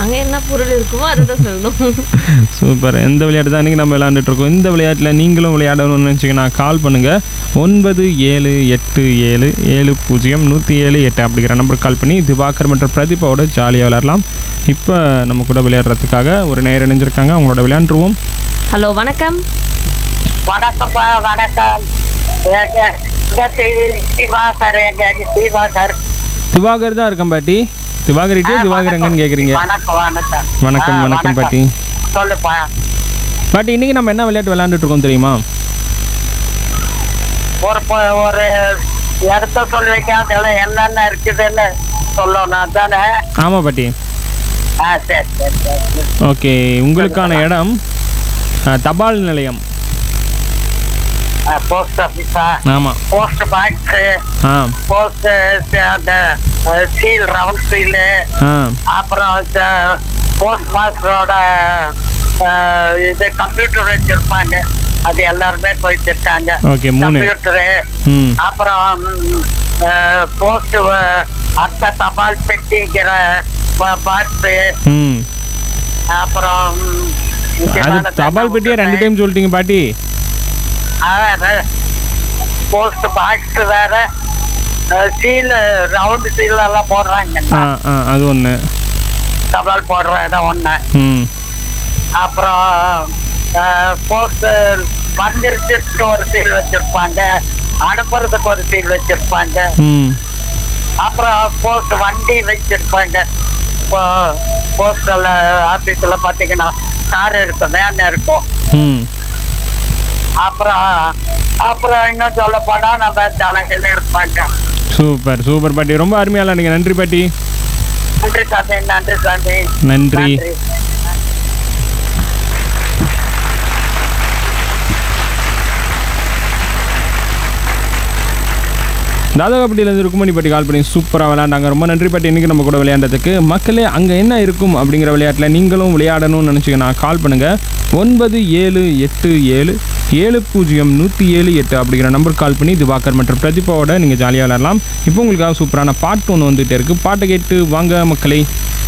அங்கே என்ன பொருள் இருக்குமோ அதை தான் சொல்லணும் சூப்பர் இந்த விளையாட்டு தான் இன்றைக்கி நம்ம விளையாண்டுட்டு இருக்கோம் இந்த விளையாட்டில் நீங்களும் விளையாடணும்னு நினச்சிங்கன்னா கால் பண்ணுங்கள் ஒன்பது ஏழு எட்டு ஏழு ஏழு பூஜ்ஜியம் நூற்றி ஏழு எட்டு அப்படிங்கிற நம்பருக்கு கால் பண்ணி திவாகர் மற்றும் பிரதீபாவோட ஜாலியாக விளையாடலாம் இப்போ நம்ம கூட விளையாடுறதுக்காக ஒரு நேரம் இணைஞ்சிருக்காங்க அவங்களோட விளையாண்டுருவோம் ஹலோ வணக்கம் வணக்கம்ப்பா வணக்கம் எங்க எங்க தி- திவாகர் எங்க திவாகர் திவாகர் தான் இருக்கேன் பாட்டி திவாகர்கிட்டே திவாகர் எங்கன்னு கேட்குறீங்க வணக்கம் வணக்கம் வணக்கம் ஆ, வணக்கம் பாட்டி சொல்லுப்பா பாட்டி இன்றைக்கி நம்ம என்ன விளையாட்டு விளையாண்டுட்டு இருக்கோம் தெரியுமா ஒரு பொ- ஒரு இடத்த சொல்லி வைக்காத என்னென்ன இருக்குதுன்னு சொல்லணும் தானே ஆமாம் பாட்டி ஆ சரி சரி சரி ஓகே உங்களுக்கான இடம் அஹ், தபால் நிலையம் போஸ்ட் ஆஃபீஸா ஆமாம் போஸ்ட் பாக்ஸு ஆ போஸ்ட் அந்த சீல் ரவுண்ட் சீலு ஆ அப்புறம் போஸ்ட் மாஸ்டரோட இது கம்ப்யூட்டர் வச்சிருப்பாங்க அது எல்லாருமே போயிட்டு ஓகே மூணு கம்ப்யூட்டரு ம் அப்புறம் போஸ்ட் அத்த தபால் பெட்டிங்கிற பாக்ஸ் ம் அப்புறம் அது தபால் பெட்டியை ரெண்டு டைம் சொல்லிட்டீங்க பாட்டி போஸ்ட் பாக்ஸ் வேற சீல் ரவுண்ட் சீல் எல்லாம் போடுறாங்க ஆ ஆ அது ஒன்று தபால் போடுற இடம் ஒன்று ம் அப்புறம் போஸ்ட் வந்துருச்சுக்கு ஒரு சீல் வச்சிருப்பாங்க அனுப்புறதுக்கு ஒரு சீல் வச்சிருப்பாங்க ம் அப்புறம் போஸ்ட் வண்டி வச்சிருப்பாங்க இப்போ போஸ்டல் ஆபீஸ்ல பாத்தீங்கன்னா கார் இருக்கும் வேன் இருக்கும் ம் அப்புறம் அப்புறம் இன்னும் சொல்ல போனா நம்ம ஜனங்கள் இருப்பாங்க சூப்பர் சூப்பர் பாட்டி ரொம்ப அருமையாக விளையாடுங்க நன்றி பாட்டி நன்றி சாமி நன்றி சாமி நன்றி தாதகப்பட்டியிலேருந்து ருக்குமணி பாட்டி கால் பண்ணி சூப்பராக விளையாண்டாங்க ரொம்ப நன்றி பாட்டி இன்றைக்கி நம்ம கூட விளையாண்டதுக்கு மக்களே அங்கே என்ன இருக்கும் அப்படிங்கிற விளையாட்டில் நீங்களும் விளையாடணும்னு நினச்சிங்கன்னா கால் பண்ணுங்கள் ஒன்பது ஏழு எட்டு ஏழு ஏழு பூஜ்ஜியம் நூற்றி ஏழு எட்டு அப்படிங்கிற நம்பர் கால் பண்ணி திவாகர் மற்றும் பிரதீபாவோட நீங்கள் ஜாலியாக விளையாடலாம் இப்போ உங்களுக்காக சூப்பரான பாட்டு ஒன்று வந்துகிட்டே இருக்குது பாட்டை கேட்டு வாங்க மக்களே